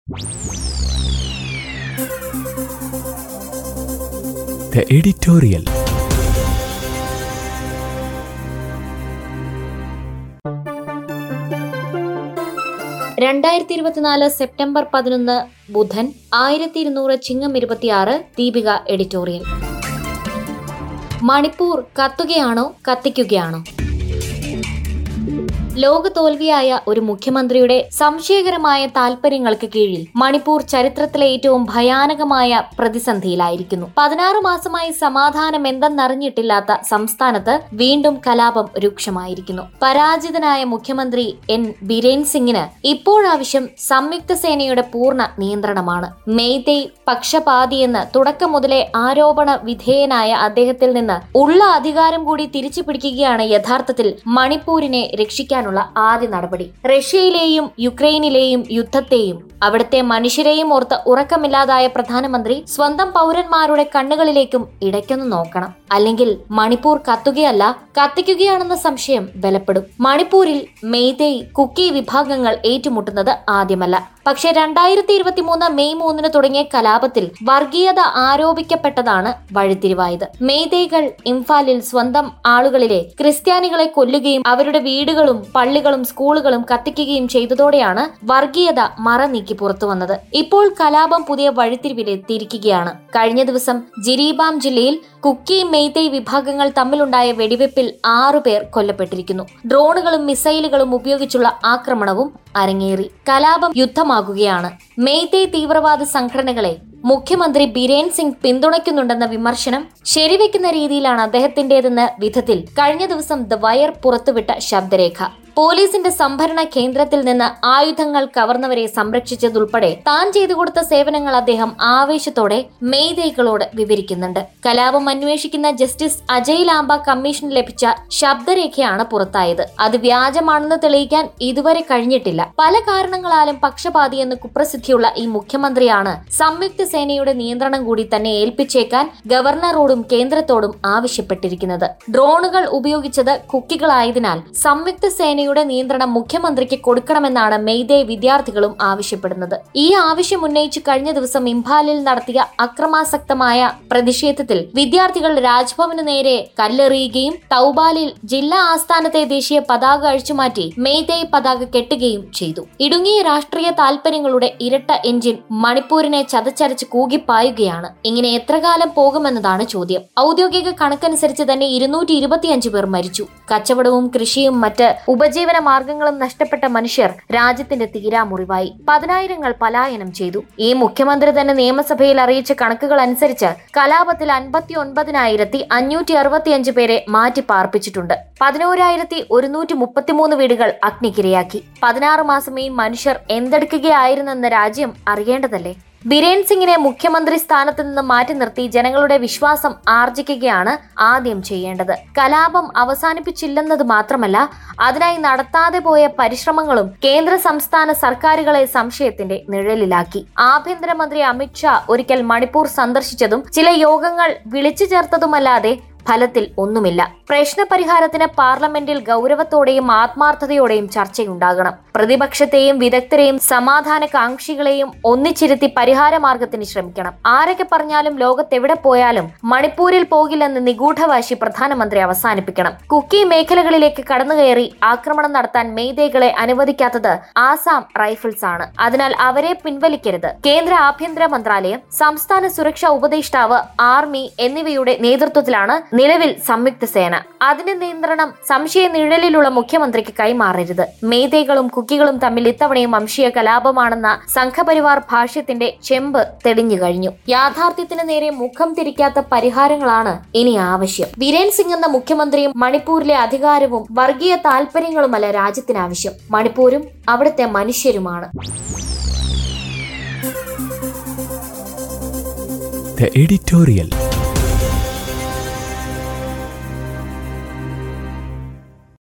The editorial. രണ്ടായിരത്തി ഇരുപത്തിനാല് September പതിനൊന്ന് ബുധൻ ആയിരത്തി ഇരുന്നൂറ് ചിങ്ങം ഇരുപത്തിയാറ് ദീപിക എഡിറ്റോറിയൽ മണിപ്പൂർ കത്തുകയാണോ കത്തിക്കുകയാണോ ലോക തോൽവിയായ ഒരു മുഖ്യമന്ത്രിയുടെ സംശയകരമായ താൽപര്യങ്ങൾക്ക് കീഴിൽ മണിപ്പൂർ ചരിത്രത്തിലെ ഏറ്റവും ഭയാനകമായ പ്രതിസന്ധിയിലായിരിക്കുന്നു പതിനാറ് മാസമായി സമാധാനം എന്തെന്നറിഞ്ഞിട്ടില്ലാത്ത സംസ്ഥാനത്ത് വീണ്ടും കലാപം രൂക്ഷമായിരിക്കുന്നു പരാജിതനായ മുഖ്യമന്ത്രി എൻ ബിരേൻ സിംഗിന് ഇപ്പോഴാവശ്യം സംയുക്ത സേനയുടെ പൂർണ്ണ നിയന്ത്രണമാണ് മെയ്തേയ് പക്ഷപാതിയെന്ന് തുടക്കം മുതലേ ആരോപണ വിധേയനായ അദ്ദേഹത്തിൽ നിന്ന് ഉള്ള അധികാരം കൂടി തിരിച്ചു പിടിക്കുകയാണ് യഥാർത്ഥത്തിൽ മണിപ്പൂരിനെ രക്ഷിക്കാനുള്ള ആദ്യ നടപടി റഷ്യയിലെയും യുക്രൈനിലെയും യുദ്ധത്തെയും അവിടുത്തെ മനുഷ്യരെയും ഓർത്ത് ഉറക്കമില്ലാതായ പ്രധാനമന്ത്രി സ്വന്തം പൗരന്മാരുടെ കണ്ണുകളിലേക്കും ഇടയ്ക്കൊന്ന് നോക്കണം അല്ലെങ്കിൽ മണിപ്പൂർ കത്തുകയല്ല കത്തിക്കുകയാണെന്ന സംശയം ബലപ്പെടും മണിപ്പൂരിൽ മെയ്തേയ് കുക്കി വിഭാഗങ്ങൾ ഏറ്റുമുട്ടുന്നത് ആദ്യമല്ല പക്ഷെ രണ്ടായിരത്തി ഇരുപത്തി മൂന്ന് മെയ് മൂന്നിന് തുടങ്ങിയ കലാപത്തിൽ വർഗീയത ആരോപിക്കപ്പെട്ടതാണ് വഴിത്തിരിവായത് മെയ്തേകൾ ഇംഫാലിൽ സ്വന്തം ആളുകളിലെ ക്രിസ്ത്യാനികളെ കൊല്ലുകയും അവരുടെ വീടുകളും പള്ളികളും സ്കൂളുകളും കത്തിക്കുകയും ചെയ്തതോടെയാണ് വർഗീയത മറ നീക്കി പുറത്തു വന്നത് ഇപ്പോൾ കലാപം പുതിയ വഴിത്തിരിവിലെത്തിയിരിക്കുകയാണ് കഴിഞ്ഞ ദിവസം ജിരീബാം ജില്ലയിൽ കുക്കി മെയ്തേയ് വിഭാഗങ്ങൾ തമ്മിലുണ്ടായ വെടിവെപ്പിൽ ആറുപേർ കൊല്ലപ്പെട്ടിരിക്കുന്നു ഡ്രോണുകളും മിസൈലുകളും ഉപയോഗിച്ചുള്ള ആക്രമണവും അരങ്ങേറി കലാപം യുദ്ധമാകുകയാണ് മെയ്തേയ് തീവ്രവാദ സംഘടനകളെ മുഖ്യമന്ത്രി ബിരേൻ സിംഗ് പിന്തുണയ്ക്കുന്നുണ്ടെന്ന വിമർശനം ശരിവെക്കുന്ന രീതിയിലാണ് അദ്ദേഹത്തിന്റേതെന്ന വിധത്തിൽ കഴിഞ്ഞ ദിവസം ദ വയർ പുറത്തുവിട്ട ശബ്ദരേഖ പോലീസിന്റെ സംഭരണ കേന്ദ്രത്തിൽ നിന്ന് ആയുധങ്ങൾ കവർന്നവരെ സംരക്ഷിച്ചതുൾപ്പെടെ താൻ ചെയ്തു കൊടുത്ത സേവനങ്ങൾ അദ്ദേഹം ആവേശത്തോടെ മെയ്തേകളോട് വിവരിക്കുന്നുണ്ട് കലാപം അന്വേഷിക്കുന്ന ജസ്റ്റിസ് അജയ് ലാംബ കമ്മീഷന് ലഭിച്ച ശബ്ദരേഖയാണ് പുറത്തായത് അത് വ്യാജമാണെന്ന് തെളിയിക്കാൻ ഇതുവരെ കഴിഞ്ഞിട്ടില്ല പല കാരണങ്ങളാലും പക്ഷപാതിയെന്ന് കുപ്രസിദ്ധിയുള്ള ഈ മുഖ്യമന്ത്രിയാണ് സംയുക്ത സേനയുടെ നിയന്ത്രണം കൂടി തന്നെ ഏൽപ്പിച്ചേക്കാൻ ഗവർണറോടും കേന്ദ്രത്തോടും ആവശ്യപ്പെട്ടിരിക്കുന്നത് ഡ്രോണുകൾ ഉപയോഗിച്ചത് കുക്കികളായതിനാൽ സംയുക്ത സേനയുടെ നിയന്ത്രണം മുഖ്യമന്ത്രിക്ക് കൊടുക്കണമെന്നാണ് മെയ്തേ വിദ്യാർത്ഥികളും ആവശ്യപ്പെടുന്നത് ഈ ആവശ്യം ഉന്നയിച്ച് കഴിഞ്ഞ ദിവസം ഇംഫാലിൽ നടത്തിയ അക്രമാസക്തമായ പ്രതിഷേധത്തിൽ വിദ്യാർത്ഥികൾ രാജ്ഭവന് നേരെ കല്ലെറിയുകയും തൗബാലിൽ ജില്ലാ ആസ്ഥാനത്തെ ദേശീയ പതാക അഴിച്ചുമാറ്റി മെയ്തേയ് പതാക കെട്ടുകയും ചെയ്തു ഇടുങ്ങിയ രാഷ്ട്രീയ താൽപര്യങ്ങളുടെ ഇരട്ട എഞ്ചിൻ മണിപ്പൂരിനെ ചതച്ചരച്ച് കൂകിപ്പായുകയാണ് ഇങ്ങനെ എത്ര കാലം പോകുമെന്നതാണ് ചോദ്യം ഔദ്യോഗിക കണക്കനുസരിച്ച് തന്നെ ഇരുന്നൂറ്റി ഇരുപത്തിയഞ്ച് പേർ മരിച്ചു കച്ചവടവും കൃഷിയും മറ്റ് ഉപജീവന മാർഗങ്ങളും നഷ്ടപ്പെട്ട മനുഷ്യർ രാജ്യത്തിന്റെ തീരാമുറിവായി പതിനായിരങ്ങൾ പലായനം ചെയ്തു ഈ മുഖ്യമന്ത്രി തന്നെ നിയമസഭയിൽ അറിയിച്ച കണക്കുകൾ അനുസരിച്ച് കലാപത്തിൽ അൻപത്തി ഒൻപതിനായിരത്തി അഞ്ഞൂറ്റി അറുപത്തിയഞ്ച് പേരെ മാറ്റി പാർപ്പിച്ചിട്ടുണ്ട് പതിനോരായിരത്തി ഒരുന്നൂറ്റി മുപ്പത്തിമൂന്ന് വീടുകൾ അഗ്നിക്കിരയാക്കി പതിനാറ് മാസം ഈ മനുഷ്യർ എന്തെടുക്കുകയായിരുന്നെന്ന് രാജ്യം അറിയേണ്ടതല്ലേ ബിരേൻ സിംഗിനെ മുഖ്യമന്ത്രി സ്ഥാനത്ത് നിന്ന് മാറ്റി നിർത്തി ജനങ്ങളുടെ വിശ്വാസം ആർജിക്കുകയാണ് ആദ്യം ചെയ്യേണ്ടത് കലാപം അവസാനിപ്പിച്ചില്ലെന്നത് മാത്രമല്ല അതിനായി നടത്താതെ പോയ പരിശ്രമങ്ങളും കേന്ദ്ര സംസ്ഥാന സർക്കാരുകളെ സംശയത്തിന്റെ നിഴലിലാക്കി ആഭ്യന്തരമന്ത്രി അമിത്ഷാ ഒരിക്കൽ മണിപ്പൂർ സന്ദർശിച്ചതും ചില യോഗങ്ങൾ വിളിച്ചു ചേർത്തതുമല്ലാതെ ഫലത്തിൽ ഒന്നുമില്ല പ്രശ്നപരിഹാരത്തിന് പാർലമെന്റിൽ ഗൗരവത്തോടെയും ആത്മാർത്ഥതയോടെയും ചർച്ചയുണ്ടാകണം പ്രതിപക്ഷത്തെയും വിദഗ്ധരെയും സമാധാന കാംക്ഷികളെയും ഒന്നിച്ചിരുത്തി പരിഹാര മാർഗത്തിന് ശ്രമിക്കണം ആരൊക്കെ പറഞ്ഞാലും ലോകത്തെവിടെ പോയാലും മണിപ്പൂരിൽ പോകില്ലെന്ന് നിഗൂഢവാശി പ്രധാനമന്ത്രി അവസാനിപ്പിക്കണം കുക്കി മേഖലകളിലേക്ക് കടന്നുകയറി ആക്രമണം നടത്താൻ മെയ്തേകളെ അനുവദിക്കാത്തത് ആസാം റൈഫിൾസ് ആണ് അതിനാൽ അവരെ പിൻവലിക്കരുത് കേന്ദ്ര ആഭ്യന്തര മന്ത്രാലയം സംസ്ഥാന സുരക്ഷാ ഉപദേഷ്ടാവ് ആർമി എന്നിവയുടെ നേതൃത്വത്തിലാണ് നിലവിൽ സംയുക്ത സേന അതിന്റെ നിയന്ത്രണം സംശയ നിഴലിലുള്ള മുഖ്യമന്ത്രിക്ക് കൈമാറരുത് മേധേകളും കുക്കികളും തമ്മിൽ ഇത്തവണയും വംശീയ കലാപമാണെന്ന സംഘപരിവാർ ഭാഷ്യത്തിന്റെ ചെമ്പ് തെളിഞ്ഞു കഴിഞ്ഞു യാഥാർത്ഥ്യത്തിന് നേരെ മുഖം തിരിക്കാത്ത പരിഹാരങ്ങളാണ് ഇനി ആവശ്യം ബിരേൻ സിംഗ് എന്ന മുഖ്യമന്ത്രിയും മണിപ്പൂരിലെ അധികാരവും വർഗീയ താല്പര്യങ്ങളുമല്ല രാജ്യത്തിന് ആവശ്യം മണിപ്പൂരും അവിടുത്തെ മനുഷ്യരുമാണ് The editorial.